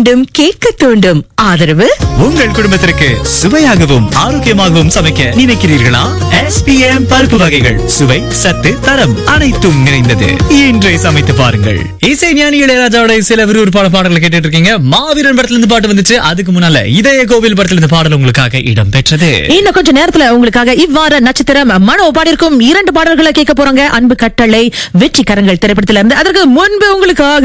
மீண்டும் கேட்க தூண்டும் ஆதரவு உங்கள் குடும்பத்திற்கு சுவையாகவும் ஆரோக்கியமாகவும் சமைக்க நினைக்கிறீர்களா SPM பருப்பு வகைகள் சுவை சத்து தரம் அனைத்தும் நிறைந்தது இன்றை சமைத்து பாருங்கள் இசை ஞானி இளையராஜாவோட சில விறுவிறுப்பான பாடல்களை கேட்டுட்டு இருக்கீங்க மாவீரன் படத்துல இருந்து பாட்டு வந்துச்சு அதுக்கு முன்னால இதய கோவில் படத்துல இருந்து பாடல் உங்களுக்காக இடம் பெற்றது இன்னும் கொஞ்ச நேரத்துல உங்களுக்காக இவ்வாறு நட்சத்திரம் மனோ பாடியிருக்கும் இரண்டு பாடல்களை கேட்க போறாங்க அன்பு கட்டளை வெற்றி கரங்கள் திரைப்படத்துல இருந்து அதற்கு முன்பு உங்களுக்காக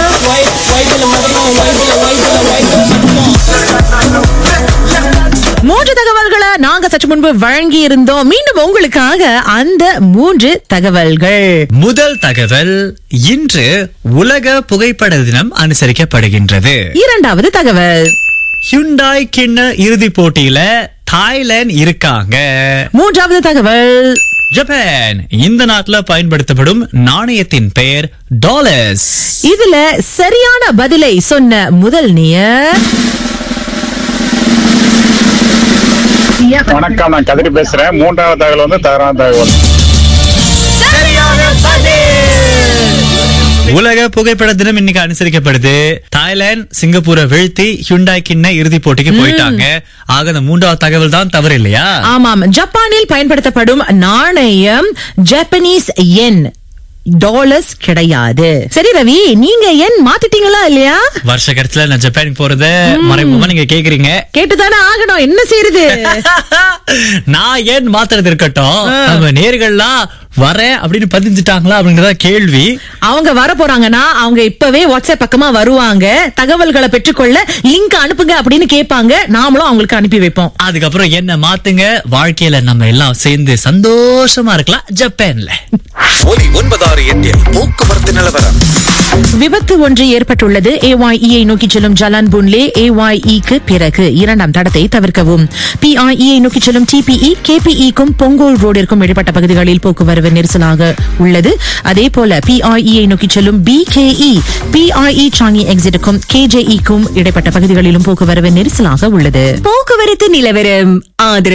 மூன்று தகவல்களை நாங்க சற்று முன்பு வழங்கி இருந்தோம் மீண்டும் உங்களுக்காக அந்த மூன்று தகவல்கள் முதல் தகவல் இன்று உலக புகைப்பட தினம் அனுசரிக்கப்படுகின்றது இரண்டாவது தகவல் ஹியுண்டாய் கிண்ண இறுதிப் போட்டியில தாய்லாந்து இருக்காங்க மூன்றாவது தகவல் ஜப்பான் இந்த நாட்டுல பயன்படுத்தப்படும் நாணயத்தின் பெயர் டாலர்ஸ் இதுல சரியான பதிலை சொன்ன முதல் நேயர் வணக்கம் நான் கதிரி பேசுறேன் மூன்றாவது தகவல் வந்து தவறான தகவல் உலக புகைப்பட தினம் இன்னைக்கு அனுசரிக்கப்படுது தாய்லாந்து சிங்கப்பூரை வீழ்த்தி ஹியுண்டாய் கிண்ண இறுதிப் போட்டிக்கு போயிட்டாங்க ஆக அந்த மூன்றாவது தகவல் தான் தவறு இல்லையா ஆமாம் ஜப்பானில் பயன்படுத்தப்படும் நாணயம் ஜப்பனீஸ் என் டாலர்ஸ் கிடையாது சரி ரவி நீங்க என் மாத்திட்டீங்களா இல்லையா வருஷ கடைசியில நான் ஜப்பானுக்கு போறத மறைமுகமா நீங்க கேக்குறீங்க கேட்டுதானே ஆகணும் என்ன செய்யறது நான் ஏன் மாத்துறது இருக்கட்டும் நம்ம நேர்கள்லாம் வரேன் அப்படின்னு பதிஞ்சுட்டாங்களா அப்படிங்கறத கேள்வி அவங்க வர போறாங்கன்னா அவங்க இப்பவே வாட்ஸ்அப் பக்கமா வருவாங்க தகவல்களை பெற்றுக்கொள்ள லிங்க் அனுப்புங்க அப்படின்னு கேட்பாங்க நாமளும் அவங்களுக்கு அனுப்பி வைப்போம் அதுக்கப்புறம் என்ன மாத்துங்க வாழ்க்கையில நம்ம எல்லாம் சேர்ந்து சந்தோஷமா இருக்கலாம் ஜப்பான்ல ஒலி ஒன்பதாறு எட்டில் போக்குவரத்து நிலவரம் விபத்து ஒன்று ஏற்பட்டுள்ளது ஏஒய்இயை நோக்கி செல்லும் ஜலான் புன்லே ஏஒய்இக்கு பிறகு இரண்டாம் தடத்தை தவிர்க்கவும் பிஐஇயை நோக்கி செல்லும் டிபிஇ கேபிஇக்கும் பொங்கோல் ரோடிற்கும் இடைப்பட்ட பகுதிகளில் போக்குவரவு நெரிசலாக உள்ளது அதே போல பிஐஇயை நோக்கி செல்லும் பிகேஇ பிஐஇ சாங்கி எக்ஸிட்டுக்கும் கேஜேஇக்கும் இடைப்பட்ட பகுதிகளிலும் போக்குவரவு நெரிசலாக உள்ளது போக்குவரத்து நிலவரம் ஆதரவு